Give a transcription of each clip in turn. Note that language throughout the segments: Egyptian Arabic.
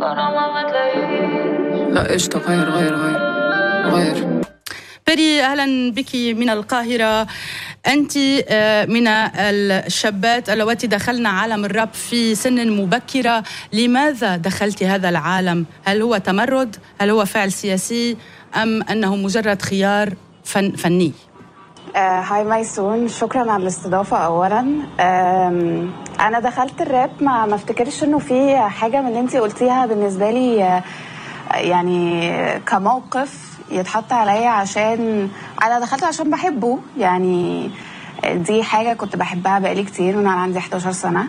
لا قشطة غير غير غير غير بري اهلا بك من القاهره انت آه، من الشابات اللواتي دخلن عالم الراب في سن مبكره لماذا دخلت هذا العالم هل هو تمرد هل هو فعل سياسي ام انه مجرد خيار فن فني آه، هاي ميسون شكرا على الاستضافه اولا آم، انا دخلت الراب ما ما افتكرش انه في حاجه من اللي انت قلتيها بالنسبه لي آه، يعني كموقف يتحط عليا عشان انا دخلت عشان بحبه يعني دي حاجة كنت بحبها بقالي كتير وانا عندي 11 سنة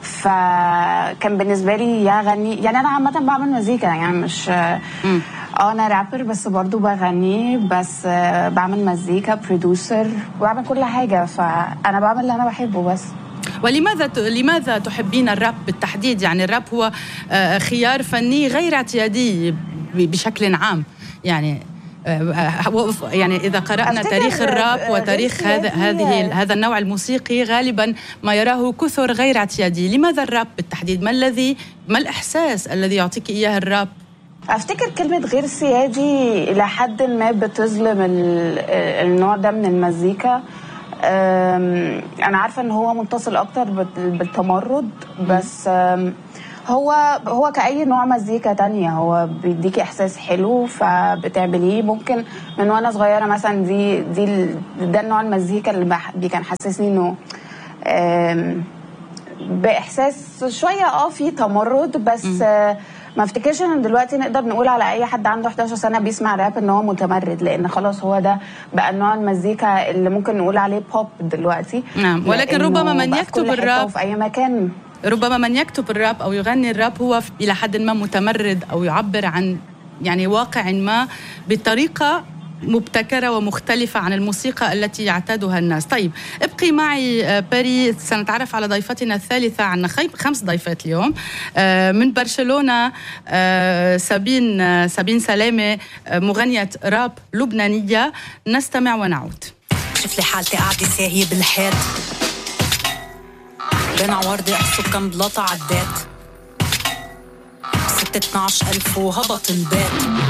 فكان بالنسبة لي يا غني يعني انا عامة بعمل مزيكا يعني مش اه انا رابر بس برضو بغني بس آه، بعمل مزيكا برودوسر بعمل كل حاجة فانا بعمل اللي انا بحبه بس ولماذا ت- لماذا تحبين الراب بالتحديد يعني الراب هو آه، خيار فني غير اعتيادي ب- بشكل عام يعني آه، و- يعني اذا قرانا أفتكر تاريخ الراب غير وتاريخ هذا سياسي. هذه هذا النوع الموسيقي غالبا ما يراه كثر غير اعتيادي لماذا الراب بالتحديد ما الذي ما الاحساس الذي يعطيك اياه الراب افتكر كلمة غير سيادي الى حد ما بتظلم ال- النوع ده من المزيكا أم، انا عارفة ان هو متصل اكتر بال- بالتمرد بس أم، هو هو كأي نوع مزيكا تانية هو بيديكي احساس حلو فبتعمليه ممكن من وانا صغيرة مثلا دي دي ال- ده النوع المزيكا اللي بح- بي كان حسسني انه أم، باحساس شويه اه في تمرد بس آه ما افتكرش ان دلوقتي نقدر نقول على اي حد عنده 11 سنه بيسمع راب ان هو متمرد لان خلاص هو ده بقى نوع المزيكا اللي ممكن نقول عليه بوب دلوقتي نعم، ولكن لأنه ربما من بقى في يكتب كل حتة الراب وفي اي مكان ربما من يكتب الراب او يغني الراب هو الى حد ما متمرد او يعبر عن يعني واقع ما بطريقه مبتكرة ومختلفة عن الموسيقى التي يعتادها الناس طيب ابقي معي آه، باري سنتعرف على ضيفتنا الثالثة عنا خي- خمس ضيفات اليوم آه، من برشلونة آه، سابين آه، سابين سلامة آه، مغنية راب لبنانية نستمع ونعود شوف لي حالتي قاعدة ساهية بالحيط بين عوارضي احسب كم بلاطة عدات ست 12 ألف وهبط البيت